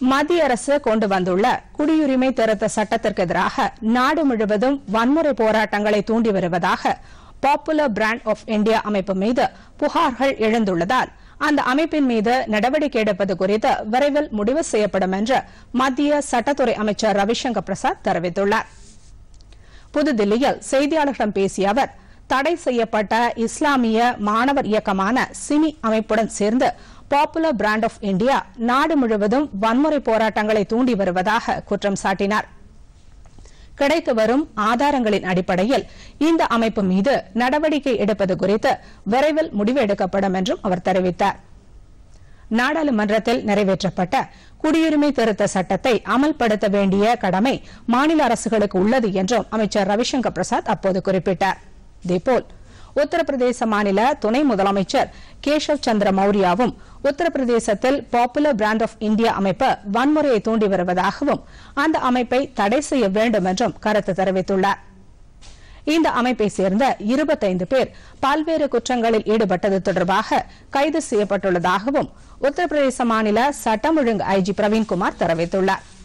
மத்திய அரசு கொண்டு வந்துள்ள குடியுரிமை திருத்த சட்டத்திற்கு எதிராக நாடு முழுவதும் வன்முறை போராட்டங்களை தூண்டி வருவதாக பாப்புலர் பிராண்ட் ஆஃப் இந்தியா அமைப்பு மீது புகார்கள் எழுந்துள்ளதால் அந்த அமைப்பின் மீது நடவடிக்கை எடுப்பது குறித்து விரைவில் முடிவு செய்யப்படும் என்று மத்திய சட்டத்துறை அமைச்சர் ரவிசங்கர் பிரசாத் தெரிவித்துள்ளார் புதுதில்லியில் செய்தியாளர்களிடம் பேசிய அவர் தடை செய்யப்பட்ட இஸ்லாமிய மாணவர் இயக்கமான சிமி அமைப்புடன் சேர்ந்து பாப்புலர் பிராண்ட் ஆஃப் இந்தியா நாடு முழுவதும் வன்முறை போராட்டங்களை தூண்டி வருவதாக குற்றம் சாட்டினார் கிடைத்து வரும் ஆதாரங்களின் அடிப்படையில் இந்த அமைப்பு மீது நடவடிக்கை எடுப்பது குறித்து விரைவில் முடிவு எடுக்கப்படும் என்றும் அவர் தெரிவித்தார் நாடாளுமன்றத்தில் நிறைவேற்றப்பட்ட குடியுரிமை திருத்த சட்டத்தை அமல்படுத்த வேண்டிய கடமை மாநில அரசுகளுக்கு உள்ளது என்றும் அமைச்சர் ரவிசங்கர் பிரசாத் அப்போது குறிப்பிட்டார் இதேபோல் உத்தரப்பிரதேச மாநில துணை முதலமைச்சர் கேஷவ் சந்திர மௌரியாவும் உத்தரப்பிரதேசத்தில் பாப்புலர் பிராண்ட் ஆஃப் இந்தியா அமைப்பு வன்முறையை தூண்டி வருவதாகவும் அந்த அமைப்பை தடை செய்ய வேண்டும் என்றும் கருத்து தெரிவித்துள்ளார் இந்த அமைப்பை சேர்ந்த இருபத்தைந்து பேர் பல்வேறு குற்றங்களில் ஈடுபட்டது தொடர்பாக கைது செய்யப்பட்டுள்ளதாகவும் உத்தரப்பிரதேச மாநில சட்டம் ஒழுங்கு ஐஜி பிரவீன்குமார் தெரிவித்துள்ளார்